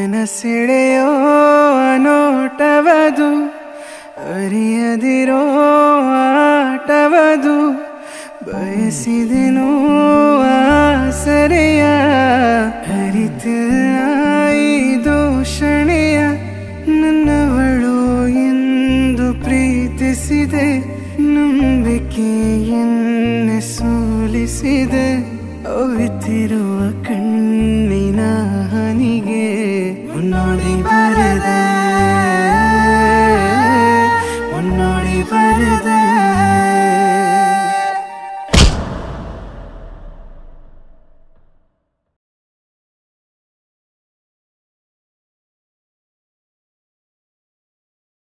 ಮನಸ್ಸೆಳೆಯೋ ನೋಟವದು ಅರಿಯದಿರೋ ಆಟವದು ಬಯಸಿದೆನೋ ಆಸರೆಯ ಅರಿತಿಲ್ಲ ಈ ದೂಷಣೆಯ ನನ್ನವಳು ಎಂದು ಪ್ರೀತಿಸಿದೆ ನಂಬಿಕೆಯನ್ನೇ ಸೋಲಿಸಿದೆ ಅವಿತಿರುವ